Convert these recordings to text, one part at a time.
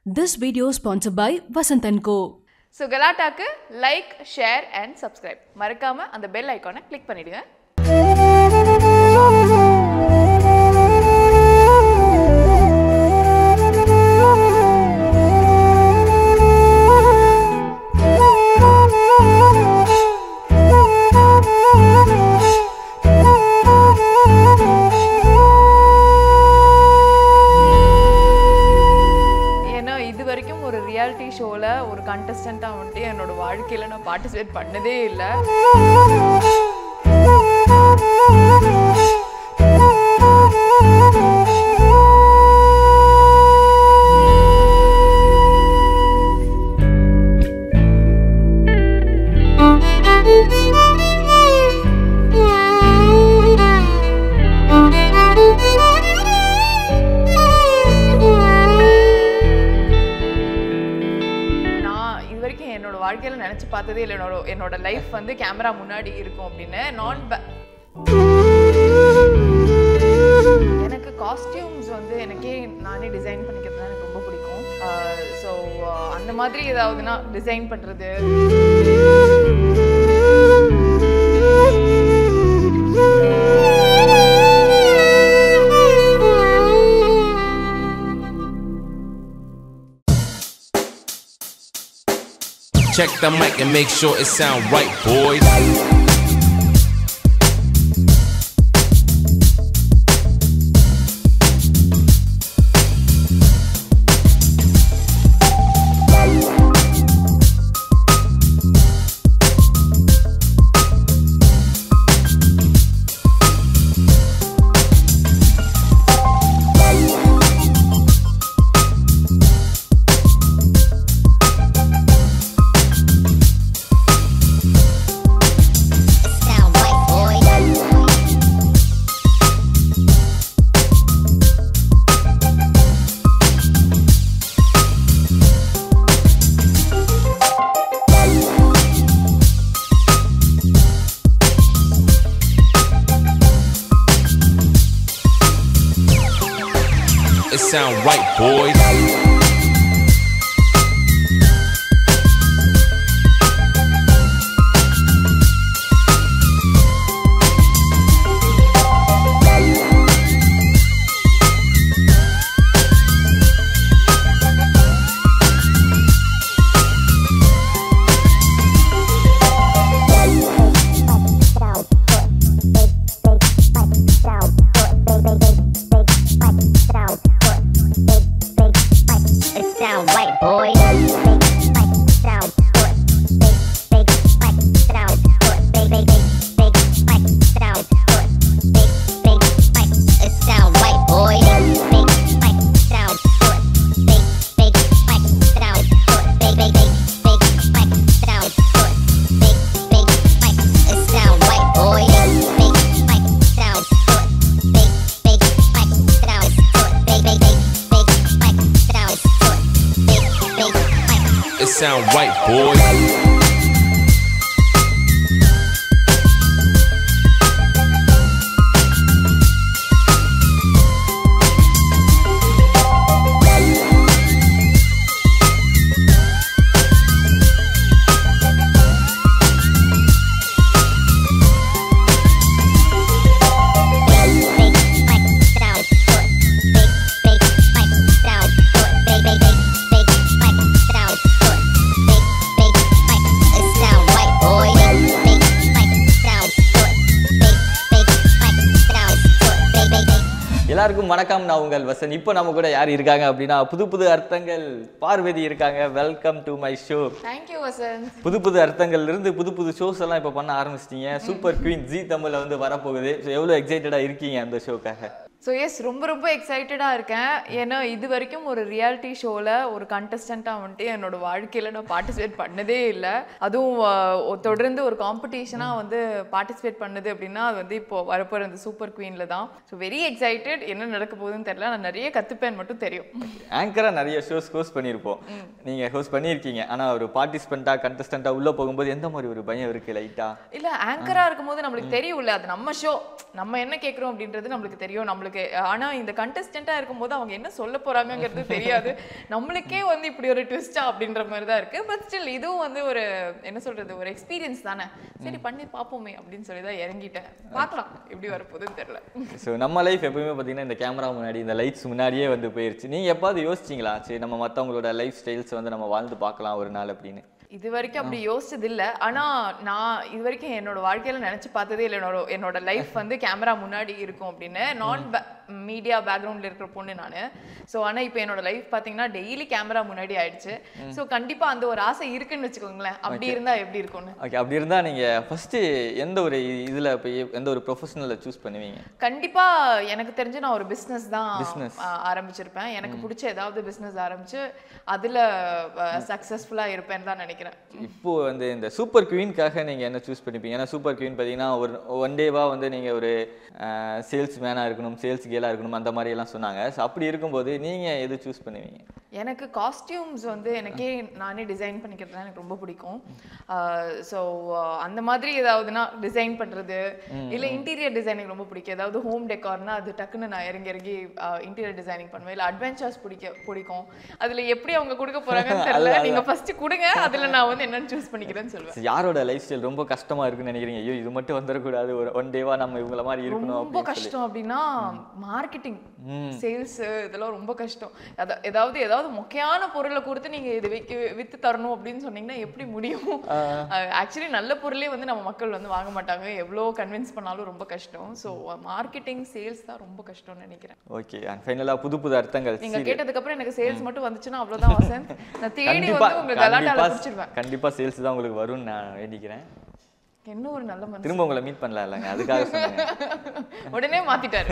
This video is sponsored by Vasant & Co. So கலாட்டாக்கு like share and subscribe மறக்காம அந்த bell ஐக்கானை click பண்ணிடுங்க ஏன்னா இது வரைக்கும் ஒரு ரியாலிட்டி ஷோவில் ஒரு கண்டஸ்டண்ட்டாக வந்துட்டு என்னோட வாழ்க்கையில் நான் பார்ட்டிசிபேட் பண்ணதே இல்லை நான் இது வரைக்கும் என்னோட வாழ்க்கையில் நினச்சி பார்த்ததே இல்லை என்னோட என்னோட லைஃப் வந்து கேமரா முன்னாடி இருக்கும் அப்படின்னு நான் எனக்கு காஸ்டியூம்ஸ் வந்து எனக்கே நானே டிசைன் பண்ணிக்கிறது எனக்கு ரொம்ப பிடிக்கும் ஸோ அந்த மாதிரி ஏதாவதுனா டிசைன் பண்ணுறது Check the mic and make sure it sound right, boys. Sound white boy. It sound right, boys. It sound white boy. Sound big, big, big, sound big, big, big, big, big, sound big, big, big. It sound white boy. Big, big, sound big, big, big, sound big, big, big, big, big, sound big, big, big. It sound white boy. Big, big, sound big, big, big, sound big, big, big, big, big, sound big, big, big. It sound right, boys. எல்லாருக்கும் வணக்கம் நான் உங்கள் வசன் இப்போ நம்ம கூட யார் இருக்காங்க அப்படின்னா புது புது அர்த்தங்கள் பார்வதி இருக்காங்க welcome to my show thank you Vasanth புது புது அர்த்தங்கள்ல இருந்து புது புது ஷோஸ் எல்லாம் இப்போ பண்ண ஆரம்பிச்சிட்டீங்க சூப்பர் குவீன் ஜி தமிழ்ல வந்து வரப்போகுது ஸோ எவ்வளோ எக்ஸைட்டடாக இருக்கீங்க அந்த ஷோக்காக ஸோ எஸ் ரொம்ப ரொம்ப எக்ஸைட்டடாக இருக்கேன் ஏன்னா இது வரைக்கும் ஒரு ரியாலிட்டி ஷோவில் ஒரு கண்டஸ்டண்ட்டாக வந்துட்டு என்னோட வாழ்க்கையில் நான் பார்ட்டிசிபேட் பண்ணதே இல்லை அதுவும் ஆஹ், ஒ- தொடர்ந்து ஒரு காம்படிஷனாக வந்து பார்ட்டிசிபேட் பண்ணது அப்படின்னா அது வந்து இப்போ வரப்போகிற இந்த சூப்பர் குவீனில் தான் ஸோ வெரி எக்ஸைட்டட் என்ன நடக்க போகுதுன்னு தெரியல நான் நிறைய கற்றுப்பேன் மட்டும் தெரியும் ஆங்கராக நிறைய ஷோஸ் ஹோஸ்ட் பண்ணியிருப்போம் நீங்கள் ஹோஸ்ட் பண்ணியிருக்கீங்க ஆனால் ஒரு பார்ட்டிசிபெண்ட்டாக கண்டஸ்டண்ட்டாக உள்ளே போகும்போது எந்த மாதிரி ஒரு பயம் இருக்குது லைட்டாக இல்ல ஆங்கரா இருக்கும்போது நம்மளுக்கு தெரியும்ல அது நம்ம ஷோ நம்ம என்ன கேக்குறோம் அப்படின்றது நம்மளுக்கு தெரியும் நம்மளுக்கு நம்மளுக்கு ஆனா இந்த கண்டஸ்டண்டா இருக்கும்போது அவங்க என்ன சொல்ல போறாங்கங்கிறது தெரியாது நம்மளுக்கே வந்து இப்படி ஒரு ட்விஸ்டா அப்படின்ற மாதிரி தான் இருக்கு பட் ஸ்டில் இதுவும் வந்து ஒரு என்ன சொல்றது ஒரு எக்ஸ்பீரியன்ஸ் தானே சரி பண்ணி பார்ப்போமே அப்படின்னு சொல்லி தான் இறங்கிட்டேன் பார்க்கலாம் எப்படி வரப்போகுதுன்னு தெரியல ஸோ நம்ம லைஃப் எப்பவுமே பார்த்தீங்கன்னா இந்த கேமரா முன்னாடி இந்த லைட்ஸ் முன்னாடியே வந்து போயிருச்சு நீங்கள் எப்பாவது யோசிச்சிங்களா சரி நம்ம மற்றவங்களோட லைஃப் ஸ்டைல்ஸ் வந்து நம்ம வாழ்ந்து பார்க்கலாம் ஒரு நாள் அப்படின்னு இது வரைக்கும் அப்படி யோசிச்சது இல்ல ஆனா நான் இது வரைக்கும் என்னோட வாழ்க்கையில நினைச்சு பார்த்ததே இல்லை என்னோட என்னோட லைஃப் வந்து கேமரா முன்னாடி இருக்கும் அப்படின்னு நான் மீடியா பேக்ரவுண்ட்ல இருக்கிற பொண்ணு நானு ஸோ ஆனா இப்போ என்னோட லைஃப் பாத்தீங்கன்னா டெய்லி கேமரா முன்னாடி ஆயிடுச்சு ஸோ கண்டிப்பா அந்த ஒரு ஆசை இருக்குன்னு வச்சுக்கோங்களேன் அப்படி இருந்தா எப்படி இருக்கும்னு ஓகே அப்படி இருந்தால் நீங்கள் ஃபஸ்ட்டு எந்த ஒரு இதில் போய் எந்த ஒரு ப்ரொஃபஷனலில் சூஸ் பண்ணுவீங்க கண்டிப்பா எனக்கு தெரிஞ்சு நான் ஒரு பிசினஸ் தான் Business. ஆ, ஆரம்பிச்சிருப்பேன் எனக்கு பிடிச்ச ஏதாவது பிசினஸ் ஆரம்பிச்சு அதுல சக்சஸ்ஃபுல்லா இருப்பேன்னு தான் நினைக்கிறேன் இப்போ வந்து இந்த சூப்பர் குவீனுக்காக நீங்கள் என்ன சூஸ் பண்ணிப்பீங்க ஏன்னா சூப்பர் குவீன் பார்த்தீங்கன்னா ஒரு ஒன் டேவாக வந்து நீங்கள் ஒரு சேல்ஸ் மேனாக இருக்கணும் சேல்ஸ் கேலாக இருக்கணும் அந்த மாதிரி எல்லாம் சொன்னாங்க ஸோ அப்படி இருக்கும்போது நீங்கள் எது சூஸ் பண்ணுவீங்க எனக்கு காஸ்டியூம்ஸ் வந்து எனக்கே நானே டிசைன் பண்ணிக்கிறது தான் எனக்கு ரொம்ப பிடிக்கும் ஸோ அந்த மாதிரி ஏதாவதுனா டிசைன் பண்ணுறது இல்லை இன்டீரியர் டிசைனிங் ரொம்ப பிடிக்கும் ஏதாவது ஹோம் டெக்கார்னா அது டக்குன்னு நான் இறங்கி இறங்கி இன்டீரியர் டிசைனிங் பண்ணுவேன் இல்லை அட்வென்ச்சர்ஸ் பிடிக்க பிடிக்கும் அதில் எப்படி அவங்க கொடுக்க போகிறாங்கன்னு தெரியல நீங்கள் ஃபஸ்ட்டு கொடுங்க அதில் நான் வந்து என்னென்னு சூஸ் பண்ணிக்கிறேன்னு சொல்லுவேன் So, யாரோட லைஃப் ஸ்டைல் ரொம்ப கஷ்டமா இருக்குன்னு நினைக்கிறீங்க ஐயோ இது மட்டும் வந்துடக்கூடாது ஒரு ஒன் டேவா நம்ம இவங்கள மாதிரி இருக்கணும் ரொம்ப அப்படின்னு சொல்லி கஷ்டம் அப்படின்னா மார்க்கெட்டிங் சேல்ஸ் இதெல்லாம் ரொம்ப கஷ்டம் அத- ஏதாவது ஏதாவது மொக்கையான பொருளை கொடுத்து நீங்க இது விற்க வித்து தரணும் அப்படின்னு சொன்னீங்கன்னா எப்படி முடியும் ஆக்சுவலி நல்ல பொருளே வந்து நம்ம மக்கள் வந்து வாங்க மாட்டாங்க எவ்வளோ கன்வின்ஸ் பண்ணாலும் ரொம்ப கஷ்டம் ஸோ மார்க்கெட்டிங் சேல்ஸ் தான் ரொம்ப கஷ்டம்னு நினைக்கிறேன் ஓகே அண்ட் ஃபைனலாக புது புது அர்த்தங்கள் நீங்க serial. கேட்டதுக்கு அப்புறம் எனக்கு சேல்ஸ் மட்டும் வந்துச்சுன்னா அவ்வளவுதான் வசந்த் நான் தேடி கண்டிப்பா வந்து உங்க கலாட்டால கண்டிப்பா பிடிச்சிருவேன் கண்டிப்பா சேல்ஸ் தான் உங்களுக்கு வரும்னு நான் வேண்டிக்கிறேன் என்ன ஒரு நல்ல மனசு திரும்ப உங்களை மீட் பண்ணலாம் இல்லைங்க அதுக்காக சொன்னேன் உடனே மாத்திட்டாரு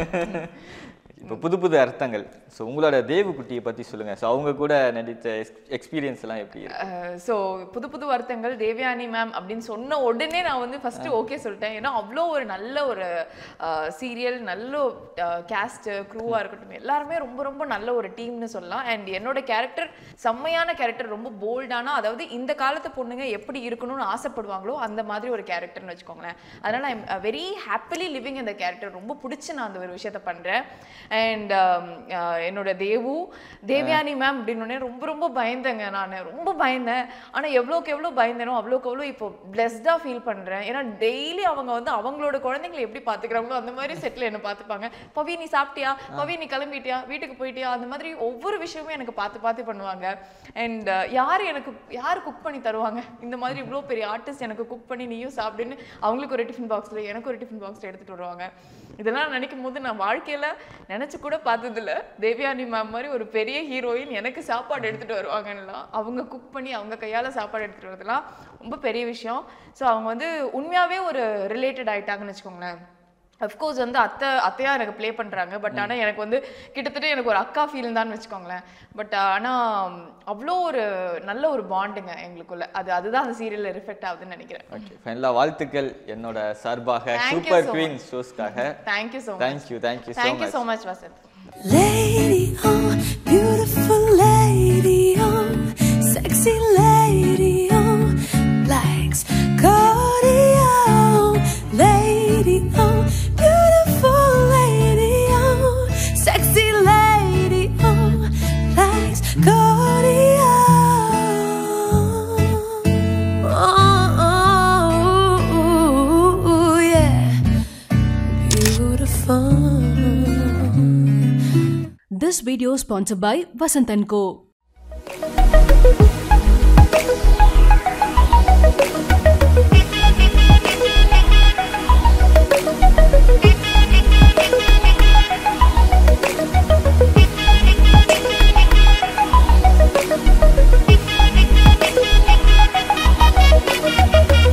இப்போ புது புது அர்த்தங்கள் ஸோ உங்களோட தேவுக்குட்டியை பத்தி சொல்லுங்க ஸோ அவங்க கூட நடித்த எக்ஸ்பீரியன்ஸ் எல்லாம் எப்படி இருக்கு ஸோ புது புது வருத்தங்கள் தேவயானி மேம் அப்படின்னு சொன்ன உடனே நான் வந்து ஃபர்ஸ்ட் ஓகே சொல்லிட்டேன் ஏன்னா அவ்வளோ ஒரு நல்ல ஒரு சீரியல் நல்ல கேஸ்ட் க்ரூவாக இருக்கட்டும் எல்லாருமே ரொம்ப ரொம்ப நல்ல ஒரு டீம்னு சொல்லலாம் அண்ட் என்னோட கேரக்டர் செம்மையான கேரக்டர் ரொம்ப போல்டான அதாவது இந்த காலத்து பொண்ணுங்க எப்படி இருக்கணும்னு ஆசைப்படுவாங்களோ அந்த மாதிரி ஒரு கேரக்டர்னு வச்சுக்கோங்களேன் அதனால ஐம் வெரி ஹாப்பிலி லிவிங் இந்த கேரக்டர் ரொம்ப பிடிச்சி நான் அந்த ஒரு விஷயத்த பண்றேன் அண்ட் என்னோட தேவு தேவயானி மேம் அப்படின்னு ரொம்ப ரொம்ப பயந்தேங்க நான் ரொம்ப பயந்தேன் ஆனா எவ்வளோக்கு எவ்வளோ பயந்தேனோ அவ்வளோக்கு எவ்வளோ இப்போ பிளெஸ்டாக ஃபீல் பண்றேன் ஏன்னா டெய்லி அவங்க வந்து அவங்களோட குழந்தைங்களை எப்படி பார்த்துக்கிறாங்களோ அந்த மாதிரி செட்டில் என்ன பார்த்துப்பாங்க பவி நீ சாப்பிட்டியா பவி நீ கிளம்பிட்டியா வீட்டுக்கு போயிட்டியா அந்த மாதிரி ஒவ்வொரு விஷயமும் எனக்கு பார்த்து பார்த்து பண்ணுவாங்க அண்ட் யார் எனக்கு யார் குக் பண்ணி தருவாங்க இந்த மாதிரி இவ்வளோ பெரிய ஆர்டிஸ்ட் எனக்கு குக் பண்ணி நீயும் சாப்பிடுன்னு அவங்களுக்கு ஒரு டிஃபன் பாக்ஸில் எனக்கு ஒரு டிஃபன் பாக்ஸில் எடுத்துட்டு வருவாங்க இதெல்லாம் நினைக்கும் போது நான் வாழ்க்கையில நினைச்சு கூட பார்த்ததில்ல தேவயானி மேம் மாதிரி ஒரு பெரிய ஹீரோயின் எனக்கு சாப்பாடு எடுத்துட்டு வருவாங்கலாம் அவங்க குக் பண்ணி அவங்க கையால சாப்பாடு எடுத்துட்டு வரதுலாம் ரொம்ப பெரிய விஷயம் ஸோ அவங்க வந்து உண்மையாவே ஒரு ரிலேட்டட் ஆயிட்டாங்கன்னு வச்சுக்கோங்களேன் அஃப்கோர்ஸ் வந்து அத்தை அத்தையா எனக்கு ப்ளே பண்றாங்க பட் ஆனா எனக்கு வந்து கிட்டத்தட்ட எனக்கு ஒரு அக்கா ஃபீல் தான் வச்சுக்கோங்களேன் பட் ஆனா அவ்வளோ ஒரு நல்ல ஒரு பாண்டுங்க எங்களுக்குள்ள அது அதுதான் அந்த சீரியல்ல ரிஃப்ளெக்ட் ஆகுதுன்னு நினைக்கிறேன் ஓகே ஃபைனலாக வாழ்த்துக்கள் என்னோட சார்பாக Thank you super so queen ஷோஸ்க்காக thank you so much thank you thank you so thank you much so much Vasanth Lady, oh, beautiful lady, oh, sexy lady, oh, likes cardio. Lady, oh, beautiful lady, oh, sexy lady, oh, likes cardio. Oh, oh, yeah, beautiful. This video sponsored by Vasant & Co.